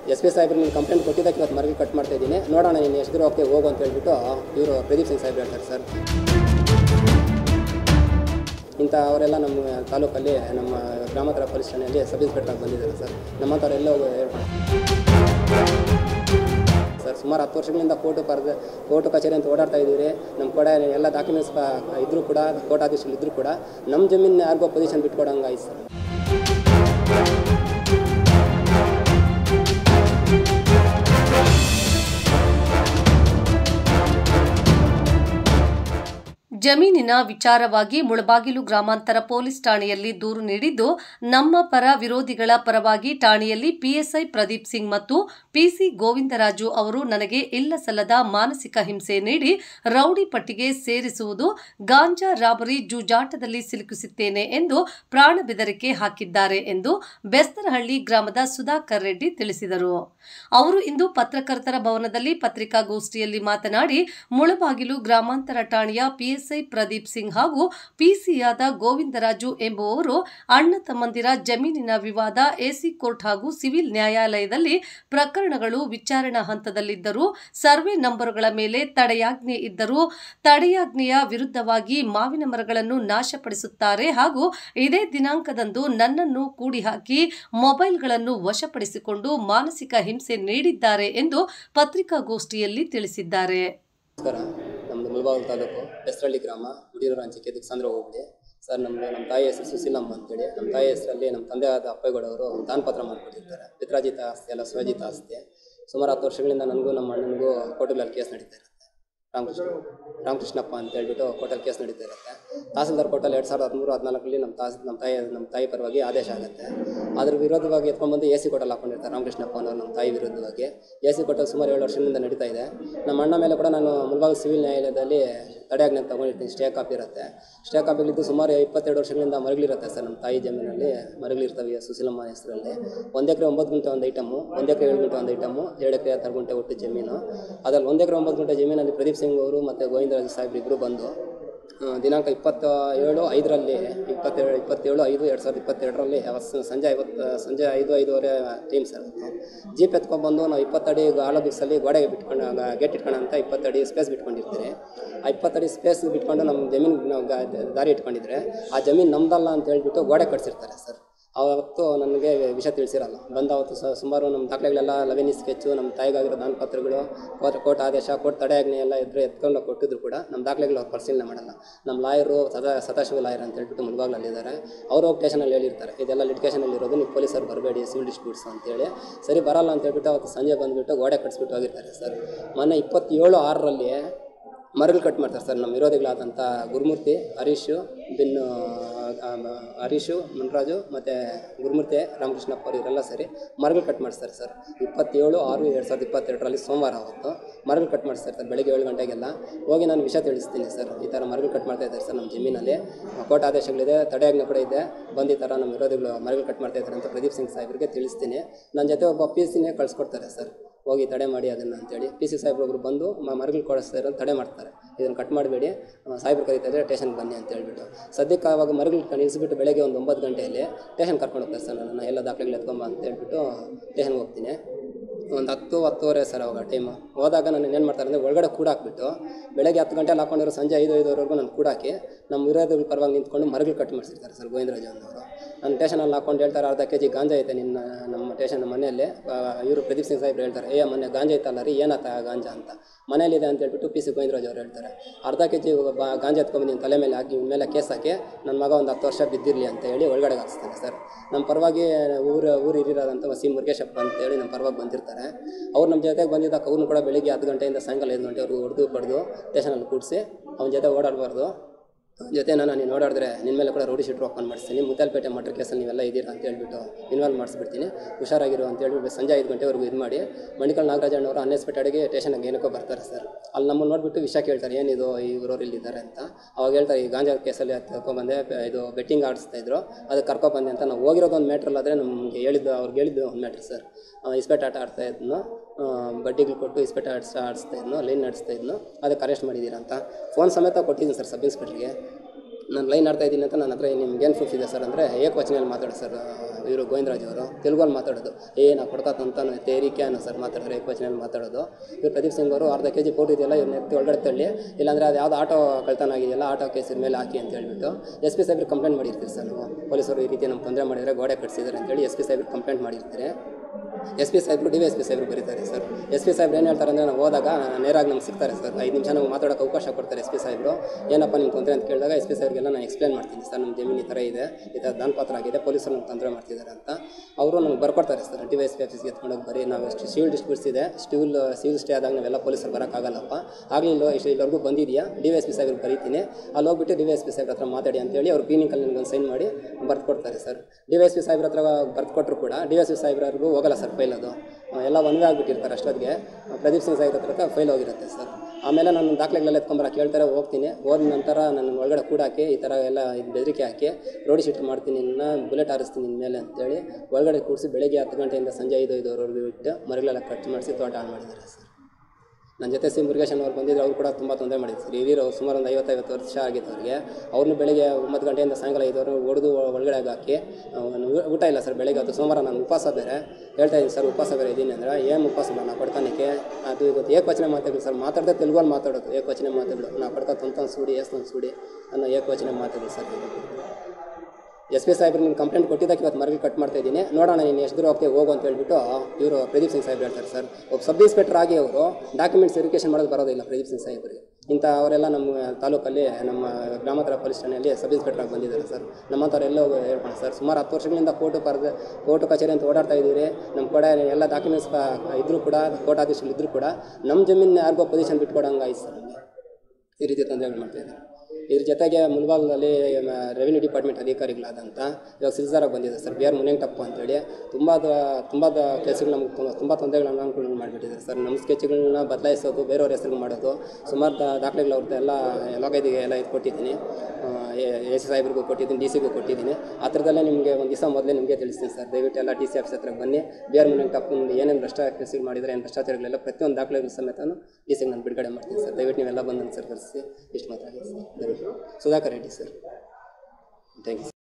S P ಸಾಹೇಬ್ರು ನೀನು complaint ಕೊಟ್ಟಿದ್ದಕ್ಕೆ ಇವತ್ತು ಮರಗಿ ಕಟ್ ಮಾಡ್ತಾ ಇದ್ದೀನಿ ನೋಡೋಣ ನೀನು ಎಷ್ಟು ದೂರ ಹೋಗ್ತೀವಿ ಹೋಗು ಅಂತ ಹೇಳ್ಬಿಟ್ಟು ಇವರು ಪ್ರದೀಪ್ ಸಿಂಗ್ ಸಾಹೇಬ್ರು ಹೇಳ್ತಾರೆ ಸರ್ ಇಂಥ ಅವರೆಲ್ಲ ನಮ್ಮ ತಾಲೂಕಲ್ಲಿ ನಮ್ಮ ಗ್ರಾಮಾಂತರ ಪೊಲೀಸ್ ಠಾಣೆಯಲ್ಲಿ ಸಬ್ ಇನ್ಸ್ಪೆಕ್ಟರ್ ಬಂದಿದ್ದಾರೆ ಸರ್ ನಮ್ಮಂಥವ್ರೆಲ್ಲ ಸರ್ ಸುಮಾರು ಹತ್ತು ವರ್ಷಗಳಿಂದ ಕೋರ್ಟು ಪರ್ದೆ ಕೋರ್ಟು ಕಚೇರಿ ಅಂತ ಓಡಾಡ್ತಾ ಇದ್ದೀವಿ ನಮ್ಮ ಕಡೆ ಎಲ್ಲ ಡಾಕ್ಯುಮೆಂಟ್ಸ್ ಇದ್ದರೂ ಕೂಡ ಕೋರ್ಟ್ ಆದೇಶಗಳು ಇದ್ದರೂ ಕೂಡ ನಮ್ಮ ಜಮೀನು ಯಾರಿಗೋ ಪೊಸಿಷನ್ ಬಿಟ್ಕೊಡಂಗಾಯ್ತು ಸರ್ ಜಮೀನಿನ ವಿಚಾರವಾಗಿ ಮುಳಬಾಗಿಲು ಗ್ರಾಮಾಂತರ ಪೊಲೀಸ್ ಠಾಣೆಯಲ್ಲಿ ದೂರು ನೀಡಿದ್ದು ನಮ್ಮ ಪರ ವಿರೋಧಿಗಳ ಪರವಾಗಿ ಠಾಣೆಯಲ್ಲಿ ಪಿಎಸ್ಐ ಪ್ರದೀಪ್ ಸಿಂಗ್ ಮತ್ತು ಪಿಸಿ ಗೋವಿಂದರಾಜು ಅವರು ನನಗೆ ಇಲ್ಲ ಸಲ್ಲದ ಮಾನಸಿಕ ಹಿಂಸೆ ನೀಡಿ ರೌಡಿ ಪಟ್ಟಿಗೆ ಸೇರಿಸುವುದು ಗಾಂಜಾ ರಾಬರಿ ಜೂಜಾಟದಲ್ಲಿ ಸಿಲುಕಿಸುತ್ತೇನೆ ಎಂದು ಪ್ರಾಣ ಬೆದರಿಕೆ ಹಾಕಿದ್ದಾರೆ ಎಂದು ಬೆಸ್ತರಹಳ್ಳಿ ಗ್ರಾಮದ ಸುಧಾಕರ್ ರೆಡ್ಡಿ ತಿಳಿಸಿದರು ಅವರು ಇಂದು ಪತ್ರಕರ್ತರ ಭವನದಲ್ಲಿ ಪತ್ರಿಕಾಗೋಷ್ಠಿಯಲ್ಲಿ ಮಾತನಾಡಿ ಮುಳಬಾಗಿಲು ಗ್ರಾಮಾಂತರ ಠಾಣೆಯ ಪಿಎಸ್ಐ ಪ್ರದೀಪ್ ಸಿಂಗ್ ಹಾಗೂ ಪಿಸಿಯಾದ ಗೋವಿಂದರಾಜು ಎಂಬುವವರು ಅಣ್ಣ ತಮ್ಮಂದಿರ ಜಮೀನಿನ ವಿವಾದ ಎಸಿ ಕೋರ್ಟ್ ಹಾಗೂ ಸಿವಿಲ್ ನ್ಯಾಯಾಲಯದಲ್ಲಿ ಪ್ರಕರಣಗಳು ವಿಚಾರಣಾ ಹಂತದಲ್ಲಿದ್ದರೂ ಸರ್ವೆ ನಂಬರುಗಳ ಮೇಲೆ ತಡೆಯಾಜ್ಞೆ ಇದ್ದರೂ ತಡೆಯಾಜ್ಞೆಯ ವಿರುದ್ಧವಾಗಿ ಮಾವಿನ ಮರಗಳನ್ನು ನಾಶಪಡಿಸುತ್ತಾರೆ ಹಾಗೂ ಇದೇ ದಿನಾಂಕದಂದು ನನ್ನನ್ನು ಕೂಡಿ ಹಾಕಿ ಮೊಬೈಲ್ಗಳನ್ನು ವಶಪಡಿಸಿಕೊಂಡು ಮಾನಸಿಕ ಹಿಂಸೆ ನೀಡಿದ್ದಾರೆ ಎಂದು ಪತ್ರಿಕಾಗೋಷ್ಠಿಯಲ್ಲಿ ತಿಳಿಸಿದ್ದಾರೆ ನಮಸ್ಕಾರ ನಮ್ಮದು ಮುಳಬಾಗಿಲು ತಾಲೂಕು ಬೆಸ್ತರಳ್ಳಿ ಗ್ರಾಮ ಗುಡಿಯೂರು ಅಂಚಿಕೆ ದಿಕ್ಸಾಂದ್ರ ಹೋಬಳಿ ಸರ್ ನಮ್ಮದು ನಮ್ಮ ತಾಯಿ ಹೆಸರು ಸುಶೀಲಮ್ಮ ಅಂತೇಳಿ ನಮ್ಮ ತಾಯಿ ಹೆಸರಲ್ಲಿ ನಮ್ಮ ತಂದೆ ಆದ ಅಪ್ಪೇಗೌಡವರು ಒಂದು ದಾನಪತ್ರ ಮಾಡಿಕೊಟ್ಟಿರ್ತಾರೆ ಪಿತ್ರಾಜಿತ ಆಸ್ತಿ ಎಲ್ಲ ಸ್ವಜಿತ ಆಸ್ತಿ ಸುಮಾರು ಹತ್ತು ವರ್ಷಗಳಿಂದ ನನಗೂ ನಮ್ಮ ಅಣ್ಣನಿಗೂ ಕೋರ್ಟುಗಳಲ್ಲಿ ಕೇಸ್ ನಡೀತಾ ಇರುತ್ತೆ ರಾಮಕೃಷ್ಣ ರಾಮಕೃಷ್ಣಪ್ಪ ಅಂತ ಹೇಳ್ಬಿಟ್ಟು ಕೋರ್ಟಲ್ಲಿ ಕೇಸ್ ನಡೀತಾ ಇರುತ್ತೆ ತಹಸೀಲ್ದಾರ್ ಕೋರ್ಟಲ್ಲಿ ಎರಡು ಸಾವಿರದ ಹದಿಮೂರು ಹದಿನಾಲ್ಕರಲ್ಲಿ ನಮ್ಮ ತಾಸ್ ನಮ್ಮ ತಾಯಿ ನಮ್ಮ ತಾಯಿ ಪರವಾಗಿ ಆದೇಶ ಆಗುತ್ತೆ ಅದ್ರ ವಿರೋಧವಾಗಿ ಎತ್ಕೊಂಡ್ಬಂದು ಎ ಸಿ ಕೋರ್ಟಲ್ಲಿ ಹಾಕೊಂಡಿರ್ತಾರೆ ರಾಮಕೃಷ್ಣಪ್ಪ ಅನ್ನೋರು ನಮ್ಮ ತಾಯಿ ವಿರುದ್ಧವಾಗಿ ಎ ಸಿ ಕೋರ್ಟಲ್ಲಿ ಸುಮಾರು ಏಳು ವರ್ಷದಿಂದ ನಡೀತಾ ಇದೆ ನಮ್ಮ ಅಣ್ಣ ಮೇಲೆ ಕೂಡ ನಾನು ಮುಲ್ಬಾಗ್ ಸಿವಿಲ್ ನ್ಯಾಯಾಲಯದಲ್ಲಿ ತಡೆಯಾಜ್ಞೆ ತೊಗೊಂಡಿರ್ತೀನಿ ಸ್ಟೇ ಕಾಪಿ ಇರುತ್ತೆ ಸ್ಟೇ ಕಾಪಿಗಳಿದ್ದು ಸುಮಾರು ಇಪ್ಪತ್ತೆರಡು ವರ್ಷಗಳಿಂದ ಮರಗಳಿರುತ್ತೆ ಸರ್ ನಮ್ಮ ತಾಯಿ ಜಮೀನಲ್ಲಿ ಮರಗಳಿರ್ತವೆ ಸುಶೀಲಮ್ಮ ಹೆಸರಲ್ಲಿ ಒಂದು ಎಕರೆ ಒಂಬತ್ತು ಗುಂಟೆ ಒಂದು ಐಟಮು ಒಂದು ಎಕರೆ ಏಳು ಗುಂಟೆ ಒಂದು ಐಟಮು ಎರಡು ಎಕರೆ ಹತ್ತಾರು ಗುಂಟೆ ಒಟ್ಟು ಜಮೀನು ಅದ್ರಲ್ಲಿ ಒಂದು ಎಕರೆ ಒಂಬತ್ತು ಗುಂಟೆ ಜಮೀನಲ್ಲಿ ಪ್ರದೀಪ್ ಸಿಂಗ್ ಅವರು ಮತ್ತು ಗೋವಿಂದರಾಜ ಸಾಹೇಬ್ರು ಇಬ್ಬರು ಬಂದು ಆ, ದಿನಾಂಕ ಇಪ್ಪತ್ತ ಏಳು ಐದರಲ್ಲಿ ಇಪ್ಪತ್ತೇಳು ಇಪ್ಪತ್ತೇಳು ಐದು ಎರಡು ಸಾವಿರದ ಇಪ್ಪತ್ತೆರಡರಲ್ಲಿ ಅವತ್ತು ಸಂಜೆ ಐವತ್ತು ಸಂಜೆ ಐದು ಐದೂವರೆ ಟೈಮ್ ಸರ್ ಜೀಪ್ ಎತ್ಕೊಂಡ್ಬಂದು ನಾವು ಇಪ್ಪತ್ತಡಿ ಆಳ ಬಿಕ್ಸಲ್ಲಿ ಗೋಡೆಗೆ ಬಿಟ್ಕೊಂಡು ಗೇಟ್ ಇಟ್ಕೊಂಡು ಅಂತ ಇಪ್ಪತ್ತಡಿ ಸ್ಪೇಸ್ ಬಿಟ್ಕೊಂಡಿರ್ತೀರಿ ಆ ಇಪ್ಪತ್ತಡಿ ಸ್ಪೇಸ್ ಬಿಟ್ಕೊಂಡು ನಮ್ಮ ಜಮೀನು ನಾವು ಗಾ- ದಾರಿ ಇಟ್ಕೊಂಡಿದ್ರೆ ಆ ಜಮೀನು ನಮ್ದಲ್ಲ ಅಂತ ಹೇಳ್ಬಿಟ್ಟು ಗೋಡೆ ಕಟ್ಸಿರ್ತಾರೆ ಸರ್ ಅವತ್ತು ನನಗೆ ವಿಷಯ ತಿಳಿಸಿರಲ್ಲ ಬಂದ ಅವತ್ತು ಸ ಸುಮಾರು ನಮ್ಮ ದಾಖಲೆಗಳೆಲ್ಲ ಲವೆನಿ ಸ್ಕೆಚ್ಚು ನಮ್ಮ ತಾಯಿಗಾಗಿರೋ ದಾನಪತ್ರಗಳು ಕೋರ್ಟ್ ಕೋರ್ಟ್ ಆದೇಶ ಕೋರ್ಟ್ ತಡೆಯಾಜ್ಞೆ ಎಲ್ಲ ಇದ್ರೆ ಎತ್ಕೊಂಡು ಕೊಟ್ಟಿದ್ರು ಕೂಡ ನಮ್ಮ ದಾಖಲೆಗಳು ಅವ್ರು ಪರಿಶೀಲನೆ ಮಾಡಲ್ಲ ನಮ್ಮ ಲಾಯರು ಸದಾ ಸದಾಶಿವ ಲಾಯರ್ ಅಂತ ಹೇಳ್ಬಿಟ್ಟು ಮುಳುಬಾಗ್ಲಲ್ಲಿದ್ದಾರೆ ಅವರು ಹೋಗಿ ಸ್ಟೇಷನಲ್ಲಿ ಹೇಳಿರ್ತಾರೆ ಇದೆಲ್ಲ ಲಿಟಿಗೇಷನಲ್ಲಿ ಇರೋದು ನೀವು ಪೊಲೀಸರು ಬರಬೇಡಿ ಸಿವಿಲ್ ಡಿಸ್ಪ್ಯೂಟ್ಸ್ ಅಂತೇಳಿ ಸರಿ ಬರಲ್ಲ ಅಂತ ಹೇಳ್ಬಿಟ್ಟು ಅವತ್ತು ಸಂಜೆ ಬಂದುಬಿಟ್ಟು ಗೋಡೆ ಕಟ್ಸ್ಬಿಟ್ಟು ಹೋಗಿರ್ತಾರೆ ಸರ್ ಮೊನ್ನೆ ಇಪ್ಪತ್ತೇಳು ಆರರಲ್ಲಿ ಮರಳು ಕಟ್ ಮಾಡ್ತಾರೆ ಸರ್ ನಮ್ಮ ವಿರೋಧಿಗಳಾದಂಥ ಗುರುಮೂರ್ತಿ ಹರೀಶು ಬಿನ್ನು ಆ, ಮ- ಹರೀಶು ಮುನ್ರಾಜು ಮತ್ತು ಗುರುಮೂರ್ತಿ ರಾಮಕೃಷ್ಣಪ್ಪ ಅವರು ಇವರೆಲ್ಲ ಸೇರಿ ಮರಗಳು ಕಟ್ ಮಾಡಿಸ್ತಾರೆ ಸರ್ ಇಪ್ಪತ್ತೇಳು ಆರು ಎರಡು ಸಾವಿರದ ಇಪ್ಪತ್ತೆರಡರಲ್ಲಿ ಸೋಮವಾರ ಅವತ್ತು ಮರಗಳು ಕಟ್ ಮಾಡಿಸ್ತಾರೆ ಸರ್ ಬೆಳಗ್ಗೆ ಏಳು ಗಂಟೆಗೆಲ್ಲ ಹೋಗಿ ನಾನು ವಿಷಯ ತಿಳಿಸ್ತೀನಿ ಸರ್ ಈ ಥರ ಮರಗಳು ಕಟ್ ಮಾಡ್ತಾ ಇದ್ದಾರೆ ಸರ್ ನಮ್ಮ ಜಮೀನಲ್ಲಿ ಕೋರ್ಟ್ ಆದೇಶಗಳಿದೆ ತಡೆಯಾಜ್ಞೆ ಕೂಡ ಇದೆ ಬಂದು ಈ ಥರ ನಮ್ಮ ವಿರೋಧಿಗಳು ಮರಗಳು ಕಟ್ ಮಾಡ್ತಾ ಇದ್ದಾರೆ ಅಂತ ಪ್ರದೀಪ್ ಸಿಂಗ್ ಸಾಹೇಬ್ರಿಗೆ ತಿಳಿಸ್ತೀನಿ ನನ್ನ ಜೊತೆ ಒಬ್ಬ ಪಿ ಸಿನೇ ಕಳಿಸ್ಕೊಡ್ತಾರೆ ಸರ್ ಹೋಗಿ ತಡೆ ಮಾಡಿ ಅದನ್ನು ಅಂತೇಳಿ ಪಿ ಸಿ ಸಾಹೇಬ್ರೊಬ್ರು ಬಂದು ಮ- ಮರಗಳು ಕೊಡಿಸ್ತಾರೆ ಅಂತ ತಡೆ ಮಾಡ್ತಾರೆ ಇದನ್ನು ಕಟ್ ಮಾಡಬೇಡಿ ಸಾಹೇಬ್ರು ಕರೀತಾ ಇದ್ದಾರೆ ಸ್ಟೇಷನ್ಗೆ ಬನ್ನಿ ಅಂತ ಹೇಳ್ಬಿಟ್ಟು ಸದ್ಯಕ್ಕೆ ಆವಾಗ ಮರಗಳು ನಿಲ್ಲಿಸ್ಬಿಟ್ಟು ಬೆಳಗ್ಗೆ ಒಂದು ಒಂಬತ್ತು ಗಂಟೆಯಲ್ಲಿ ಸ್ಟೇಷನ್ ಕರ್ಕೊಂಡು ಹೋಗ್ತಾರೆ ಸರ್ ನನ್ನ ಎಲ್ಲ ದಾಖಲೆಗಳು ಎತ್ಕೊಂಬ ಅಂತ ಹೇಳ್ಬಿಟ್ಟು ಸ್ಟೇಷನ್ಗೆ ಹೋಗ್ತೀನಿ ಒಂದು ಹತ್ತು ಹತ್ತುವರೆ ಸರ್ ಅವಾಗ ಟೈಮು ಹೋದಾಗ ನಾನು ಏನು ಮಾಡ್ತಾರೆ ಅಂದರೆ ಒಳಗಡೆ ಕೂಡಾಕ್ಬಿಟ್ಟು ಬೆಳಗ್ಗೆ ಹತ್ತು ಗಂಟೆಲಿ ಹಾಕೊಂಡಿರೋ ಸಂಜೆ ಐದು ಐದುವರೆವರೆಗೂ ನಾನು ಕೂಡಾಕಿ ನಮ್ಮ ವಿರೋಧಿಗಳ ಪರವಾಗಿ ನಿಂತ್ಕೊಂಡು ಮರಗಳು ಕಟ್ ಮಾಡಿಸಿರ್ತಾರೆ ಸರ್ ಗೋವಿಂದರಾಜ ಅನ್ನೋರು ನಾನು ಸ್ಟೇಷನಲ್ಲಿ ಹಾಕೊಂಡು ಹೇಳ್ತಾರೆ ಅರ್ಧ ಕೆ ಜಿ ಗಾಂಜಾ ಐತೆ ನಿನ್ನ ನಮ್ಮ ಸ್ಟೇಷನ್ ಮನೆಯಲ್ಲಿ ಇವರು ಪ್ರದೀಪ್ ಸಿಂಗ್ ಸಾಹೇಬ್ರು ಹೇಳ್ತಾರೆ ಏ ಮೊನ್ನೆ ಗಾಂಜಾ ಐತಲ್ಲ ರೀ ಏನಾತ ಆ ಗಾಂಜಾ ಅಂತ ಮನೇಲಿದೆ ಅಂತ ಹೇಳ್ಬಿಟ್ಟು ಪಿ ಸಿ ಗೋವಿಂದರಾಜ್ ಅವ್ರು ಹೇಳ್ತಾರೆ ಅರ್ಧ ಕೆ ಜಿ ಬಾ ಗಾಂಜಾ ಎತ್ಕೊಂಬಂದು ನಿನ್ನ ತಲೆ ಮೇಲೆ ಹಾಕಿ ಇವ್ನ ಮೇಲೆ ಕೇಸ್ ಹಾಕಿ ನನ್ನ ಮಗ ಒಂದು ಹತ್ತು ವರ್ಷ ಬಿದ್ದಿರಲಿ ಅಂತ ಹೇಳಿ ಒಳಗಡೆ ಹಾಕ್ಸ್ತಾನೆ ಸರ್ ನಮ್ಮ ಪರವಾಗಿ ಊರು ಊರು ಹಿರಿಯರಾದಂಥ ವಸಿ ಮುರುಗೇಶಪ್ಪ ಅಂತೇಳಿ ನಮ್ಮ ಪರವಾಗಿ ಬಂದಿರ್ತಾರೆ ಅವ್ರು ನಮ್ಮ ಜೊತೆಗೆ ಬಂದಿದ್ದಾಗ ಅವ್ರನ್ನ ಕೂಡ ಬೆಳಿಗ್ಗೆ ಹತ್ತು ಗಂಟೆಯಿಂದ ಸಾಯಂಕಾಲ ಐದು ಗಂಟೆವರೆಗೂ ಹೊಡೆದು ಬಡ್ದು ಸ್ಟೇಷನಲ್ಲಿ ಕೂಡಿಸಿ ಅವನ ಜೊತೆ ಓಡಾಡಬಾರ್ದು ಅವ್ನ ಜೊತೆ ನಾನು ನೀನು ಓಡಾಡಿದ್ರೆ ನಿನ್ನ ಮೇಲೆ ಕೂಡ ರೋಡಿ ಶೀಟ್ರ್ ಓಪನ್ ಮಾಡಿಸ್ತೀನಿ ಮುದ್ದಲ್ಪೇಟೆ ಮರ್ಡರ್ ಕೇಸಲ್ಲಿ ನೀವೆಲ್ಲ ಇದ್ದೀರಾ ಅಂತ ಹೇಳ್ಬಿಟ್ಟು ಇನ್ವಾಲ್ವ್ ಮಾಡಿಸ್ಬಿಡ್ತೀನಿ ಹುಷಾರಾಗಿರು ಅಂತ ಹೇಳ್ಬಿಟ್ಟು ಸಂಜೆ ಐದು ಗಂಟೆವರೆಗೂ ಇದು ಮಾಡಿ ಮಣಿಕಲ್ ನಾಗರಾಜಣ್ಣವರು ಅನ್ಎಕ್ಸ್ಪೆಕ್ಟೆಡ್ಗೆ ಸ್ಟೇಷನ್ಗೆ ಏನಕ್ಕೋ ಬರ್ತಾರೆ ಸರ್ ಅಲ್ಲಿ ನಮ್ಮನ್ನು ನೋಡಿಬಿಟ್ಟು ವಿಷಯ ಕೇಳ್ತಾರೆ ಏನಿದು ಇವ್ರವ್ರು ಇಲ್ಲಿದ್ದಾರೆ ಅಂತ ಅವಾಗ ಹೇಳ್ತಾರೆ ಈ ಗಾಂಜಾ ಕೇಸಲ್ಲಿ ಕರ್ಕೊಂಬಂದೆ ಬೆ- ಇದು ಬೆಟ್ಟಿಂಗ್ ಆಡಿಸ್ತಾ ಇದ್ರು ಅದಕ್ಕೆ ಕರ್ಕೊಬಂದೆ ಅಂತ ನಾವು ಹೋಗಿರೋದು ಒಂದು ಮ್ಯಾಟ್ರಲ್ ಆದರೆ ನಮಗೆ ಹೇಳಿದ್ದು ಅವ್ರಿಗೆ ಹೇಳಿದ್ದು ಒಂದು ಮ್ಯಾಟ್ರ್ ಸರ್ ಇಸ್ಪೆಟ್ ಆಟ ಆಡ್ತಾ ಇದ್ನು ಬಡ್ಡಿಗಳು ಕೊಟ್ಟು ಇಸ್ಪೆಟ್ ಆಡಿಸ್ತಾ ಆಡಿಸ್ತಾ ಇದ್ನು ಲೈನ್ ನಡೆಸ್ತಾ ಇದ್ನು ಅದಕ್ಕೆ ಅರೆಸ್ಟ್ ಮಾಡಿದ್ದೀರಾ ಅಂತ ಫೋನ್ ಸಮೇತ ಕೊಟ್ಟಿದ್ದೀನಿ ಸರ್ ಸಬ್ ಇನ್ಸ್ಪೆಕ್ಟ್ರಿಗೆ ನಾನು ಲೈನ್ ಆಡ್ತಾ ಇದ್ದೀನಿ ಅಂತ ನನ್ನ ಹತ್ರ ನಿಮ್ಗೆ ಏನು ಪ್ರೂಫ್ ಇದೆ ಸರ್ ಅಂದರೆ ಏಕವಚನಲ್ಲಿ ಮಾತಾಡೋ ಸರ್ ಇವರು ಗೋವಿಂದರಾಜ್ ಅವರು ತೆಲುಗಲ್ಲಿ ಮಾತಾಡೋದು ಏ ನಾ ಕೊಡ್ಕತ್ತಂತ ತೇರಿಕೆ ಅನ್ನೋ ಸರ್ ಮಾತಾಡಿದ್ರೆ ಏಕವಚನಲ್ಲಿ ಮಾತಾಡೋದು ಇವ್ರು ಪ್ರದೀಪ್ ಸಿಂಗ್ ಅವರು ಅರ್ಧ ಕೆ ಜಿ ಪೌಡ್ರ್ ಇದೆಯಲ್ಲ ಇವ್ರನ್ನ ಎತ್ತಿ ಒಳಗಡೆ ತಳ್ಳಿ ಇಲ್ಲಾಂದರೆ ಅದು ಯಾವ್ದು ಆಟೋ ಕಳ್ತನ ಆಗಿದೆಯಲ್ಲ ಆಟೋ ಕೇಸಿನ ಮೇಲೆ ಹಾಕಿ ಅಂತ ಹೇಳ್ಬಿಟ್ಟು ಎಸ್ ಪಿ ಸಾಹೇಬ್ರಿಗೆ ಕಂಪ್ಲೇಂಟ್ ಮಾಡಿರ್ತೀರಿ ಸರ್ ನಾವು ಪೊಲೀಸರು ಈ ರೀತಿ ನಮ್ಗೆ ತೊಂದರೆ ಮಾಡಿದರೆ ಗೋಡೆ ಕಟ್ಸಿದ್ದಾರೆ ಅಂತೇಳಿ ಎಸ್ ಪಿ ಸಾಹೇಬ್ರಿಗೆ ಕಂಪ್ಲೇಂಟ್ ಮಾಡಿರ್ತಾರೆ ಎಸ್ ಪಿ ಸಾಹೇಬ್ರು ಡಿ ವಿ ಎಸ್ ಪಿ ಸಾಹೇಬ್ರು ಬರೀತಾರೆ ಸರ್ ಎಸ್ ಪಿ ಸಾಹೇಬ್ರು ಏನು ಹೇಳ್ತಾರೆ ಅಂದರೆ ನಾವು ಹೋದಾಗ ನೇರಾಗಿ ನಮ್ಗೆ ಸಿಗ್ತಾರೆ ಸರ್ ಐದು ನಿಮಿಷ ನಮ್ಗೆ ಮಾತಾಡೋಕೆ ಅವಕಾಶ ಕೊಡ್ತಾರೆ ಎಸ್ ಪಿ ಸಾಹೇಬ್ರು ಏನಪ್ಪ ನಿಮ್ಮ ತೊಂದರೆ ಅಂತ ಕೇಳಿದಾಗ ಎಸ್ ಪಿ ಸಾಹೇಬ್ರಿಗೆಲ್ಲ ನಾನು ಎಕ್ಸ್ಪ್ಲೇನ್ ಮಾಡ್ತೀನಿ ಸರ್ ನಮ್ಮ ಜಮೀನು ಈ ಥರ ಇದೆ ಈ ಥರ ದಾನ ಪಾತ್ರ ಆಗಿದೆ ಪೊಲೀಸರು ನಮ್ಗೆ ತೊಂದರೆ ಮಾಡ್ತಿದ್ದಾರೆ ಅಂತ ಅವರು ನಮ್ಗೆ ಬರ್ಕೊಡ್ತಾರೆ sir D Y S P ಆಫೀಸ್ಗೆ ಎತ್ಕೊಂಡೋಗಿ ಬರೀ ನಾವು ಎಷ್ಟು ಸಿವಿಲ್ ಡಿಸ್ಪ್ಯೂಟ್ಸ್ ಇದೆ ಸಿವಿಲ್ ಸಿವಿಲ್ ಸ್ಟೇ ಆದಾಗ ನಾವೆಲ್ಲ ಪೊಲೀಸರು ಬರೋಕ್ಕಾಗಲ್ಲಪ್ಪ ಆಗಲಿಲ್ಲ ಇಷ್ಟು ಇಲ್ಲಿವರೆಗೂ ಬಂದಿದೆಯಾ ಡಿ ವೈ ಎಸ್ ಪಿ ಸಾಹೇಬ್ರಿಗೆ ಬರೀತೀನಿ ಅಲ್ಲಿ ಹೋಗ್ಬಿಟ್ಟು ಡಿ ವೈ ಎಸ್ ಪಿ ಸಾಹೇಬ್ರ ಹತ್ರ ಮಾತಾಡಿ ಅಂತೇಳಿ ಅವ್ರು ಕ್ಲಿನಿಕಲ್ಲಿ ನನಗೊಂದು ಸೈನ್ ಮಾಡಿ ಬರ್ದು ಕೊಡ್ತಾರೆ sir D Y S P ಸಾಹೇಬ್ರ ಹತ್ರ ಬರ್ದು ಕೊಟ್ಟರು ಕೂಡ ಡಿ ವೈ ಎಸ್ ಪಿ ಸಾಹೇಬ್ರಿಗೂ ಹೋಗಲ್ಲ ಸರ್ ಫೈಲ್ ಅದು ಆ, ಎಲ್ಲ ಒನ್ ವೇ ಆಗಿಬಿಟ್ಟಿರ್ತಾರೆ ಅಷ್ಟೊತ್ತಿಗೆ ಆ, ಪ್ರದೀಪ್ ಸಿಂಗ್ ಸಾಹೇಬ್ರ ಹತ್ರ ಫೈಲ್ ಹೋಗಿರುತ್ತೆ ಸರ್ ಆಮೇಲೆ ನಾನು ದಾಖಲೆಗಳೆಲ್ಲ ಎತ್ಕೊಂಬರಕ್ಕೆ ಹೇಳ್ತಾರೆ ಹೋಗ್ತೀನಿ ಹೋದ ನಂತರ ನನ್ನ ಒಳಗಡೆ ಕೂಡಾಕಿ ಈ ಥರ ಎಲ್ಲ ಇದು ಬೆದರಿಕೆ ಹಾಕಿ ರೋಡಿ ಶೀಟ್ ಮಾಡ್ತೀನಿ ನಿನ್ನ ಬುಲೆಟ್ ಹಾರಿಸ್ತೀನಿ ನಿನ್ನ ಮೇಲೆ ಅಂತೇಳಿ ಒಳಗಡೆ ಕೂರಿಸಿ ಬೆಳಗ್ಗೆ ಹತ್ತು ಗಂಟೆಯಿಂದ ಸಂಜೆ ಐದು ಐದುವರೆವರೆಗೂ ಬಿಟ್ಟು ಮರಗಳೆಲ್ಲ ಕಟ್ ಮಾಡಿಸಿ ತೋಟ ಹಾಳು ಮಾಡಿದ್ದಾರೆ ಸರ್ ನನ್ನ ಜೊತೆ ಸಿ ಮುರುಗೇಶನ್ ಅವ್ರು ಬಂದಿದ್ರು ಅವ್ರು ಕೂಡ ತುಂಬ ತೊಂದರೆ ಮಾಡಿದ್ರು ಸರ್ ಹಿರಿಯರು ಸುಮಾರು ಒಂದು ಐವತ್ತೈವತ್ತು ವರ್ಷ ಆಗಿತ್ತು ಅವ್ರಿಗೆ ಅವ್ರನ್ನ ಬೆಳಗ್ಗೆ ಒಂಬತ್ತು ಗಂಟೆಯಿಂದ ಸಾಯಂಕಾಲ ಐದವರು ಹೊಡೆದು ಒಳಗಡೆ ಹಾಕಿ ಅವ್ನು ಊ- ಊಟ ಇಲ್ಲ ಸರ್ ಬೆಳಗ್ಗೆ ಅದು ಸೋಮವಾರ ನಾನು ಉಪವಾಸ ಬೇರೆ ಹೇಳ್ತಾ ಇದ್ದೀನಿ ಸರ್ ಉಪವಾಸ ಬೇರೆ ಇದ್ದೀನಿ ಅಂದರೆ ಏನು ಉಪವಾಸ ಇಲ್ಲ ನಾ ಪಡ್ತಾನಿಕೆ ಅದು ಇವತ್ತು ಏಕವಚನ ಮಾತಾಡೋದು ಸರ್ ಮಾತಾಡದೆ ತೆಲುಗಲ್ಲಿ ಮಾತಾಡೋದು ಏಕವಚನ ಮಾತಾಡೋದು ನಾ ಪಡ್ಕ ತಂತಂದು ಸೂಡಿ ಎಷ್ಟೊಂದು ಸೂಡಿ ಅನ್ನೋ ಏಕವಚನ ಮಾತಾಡೋದು ಸರ್ ಎಸ್ ಪಿ ಸಾಹೇಬ್ರು ನೀನು ಕಂಪ್ಲೇಂಟ್ ಕೊಟ್ಟಿದ್ದಕ್ಕೆ ಇವತ್ತು ಮರಗಳು ಕಟ್ ಮಾಡ್ತಾ ಇದ್ದೀನಿ ನೋಡೋಣ ನೀನು ಎಷ್ಟು ದೂರ ಹೋಗ್ತೀವಿ ಹೋಗು ಅಂತ ಹೇಳ್ಬಿಟ್ಟು ಇವರು ಪ್ರದೀಪ್ ಸಿಂಗ್ ಸಾಹೇಬ್ರು ಹೇಳ್ತಾರೆ ಸರ್ ಒಬ್ಬ ಸಬ್ ಇನ್ಸ್ಪೆಕ್ಟರ್ ಆಗಿ ಅವರು ಡಾಕ್ಯುಮೆಂಟ್ಸ್ ವೆರಿಫಿಕೇಷನ್ ಮಾಡೋದು ಬರೋದಿಲ್ಲ ಪ್ರದೀಪ್ ಸಿಂಗ್ ಸಾಹೇಬ್ರಿಗೆ ಇಂಥ ಅವರೆಲ್ಲ ನಮ್ಮ ತಾಲೂಕಲ್ಲಿ ನಮ್ಮ ಗ್ರಾಮಾಂತರ ಪೊಲೀಸ್ ಠಾಣೆಯಲ್ಲಿ ಸಬ್ ಇನ್ಸ್ಪೆಕ್ಟರ್ ಆಗಿ ಬಂದಿದ್ದಾರೆ ಸರ್ ನಮ್ಮಂಥವ್ರೆಲ್ಲೋ ಹೇಳ್ಕೊಂಡು ಸರ್ ಸುಮಾರು ಹತ್ತು ವರ್ಷಗಳಿಂದ ಕೋರ್ಟು ಪರ್ದೆ ಕೋರ್ಟು ಕಚೇರಿ ಅಂತ ಓಡಾಡ್ತಾ ಇದ್ದೀವಿ ನಮ್ಮ ಕಡೆ ಎಲ್ಲ ಡಾಕ್ಯುಮೆಂಟ್ಸ್ ಇದ್ದರೂ ಕೂಡ ಕೋರ್ಟಾಧೀಶರು ಇದ್ದರೂ ಕೂಡ ನಮ್ಮ ಜಮೀನು ಯಾರಿಗೋ ಪೊಸಿಷನ್ ಬಿಟ್ಕೊಡಂಗೆ ಆಯ್ತು ಸರ್ ನಮಗೆ ಈ ರೀತಿ ತೊಂದರೆಗಳು ಮಾಡ್ತಾ ಇದ್ದಾರೆ ಇದ್ರ ಜೊತೆಗೆ ಮುಲ್ಬಾಗ್ನಲ್ಲಿ ರೆವಿನ್ಯೂ ಡಿಪಾರ್ಟ್ಮೆಂಟ್ ಅಧಿಕಾರಿಗಳಾದಂಥ ಇವಾಗ ಸಿಲ್ಸಾರಾಗಿ ಬಂದಿದೆ ಸರ್ ಬಿ ಆರ್ ಮುನೇಂಟಪ್ಪ ಅಂತೇಳಿ ತುಂಬ ತುಂಬ ಕೆಲಸಗಳು ನಮ್ಗೆ ತುಂಬ ತುಂಬ ತೊಂದರೆಗಳನ್ನ ಅನುಕೂಲ ಮಾಡಿಬಿಟ್ಟಿದ್ದಾರೆ ಸರ್ ನಮ್ಮ ಸ್ಕೆಚ್ಗಳನ್ನ ಬದಲಾಯಿಸೋದು ಬೇರೆಯವ್ರ ಹೆಸರು ಮಾಡೋದು ಸುಮಾರು ದಾ- ದಾಖಲೆಗಳು ಅವ್ರದ್ದು ಎಲ್ಲ ಲೋಕೈದಿಗೆ ಎಲ್ಲ ಇದು ಕೊಟ್ಟಿದ್ದೀನಿ ಎ ಸಿ ಸಾಹೇಬ್ರಿಗೂ ಕೊಟ್ಟಿದ್ದೀನಿ ಡಿ ಸಿಗೂ ಕೊಟ್ಟಿದ್ದೀನಿ ಆ ಥರದಲ್ಲೇ ನಿಮಗೆ ಒಂದು ದಿವಸ ಮೊದಲೇ ನಿಮಗೆ ತಿಳಿಸ್ತೀನಿ ಸರ್ ದಯವಿಟ್ಟು ಎಲ್ಲ ಡಿ ಸಿ ಆಫೀಸ್ ಹತ್ರ ಬನ್ನಿ ಬಿ ಆರ್ ಮುನೇಂಟಪ್ಪಂದು ಏನೇನು ಭ್ರಷ್ಟಾಚಾರ ಮಾಡಿದರೆ ಏನು ಭ್ರಷ್ಟಾಚಾರಗಳೆಲ್ಲ ಪ್ರತಿಯೊಂದು ದಾಖಲೆಗಳು ಸಮೇತ ಡಿ ಸಿಗೆ ನಾನು ಬಿಡುಗಡೆ ಮಾಡ್ತೀನಿ ಸರ್ ದಯವಿಟ್ಟು ನೀವೆಲ್ಲ ಬಂದು ಸರ್ ಕರೆಸಿ ಇಷ್ಟು ಮಾತಾಡಿ ಸರ್ ದಯವಿಟ್ಟು Sudhakar Reddy sir thank you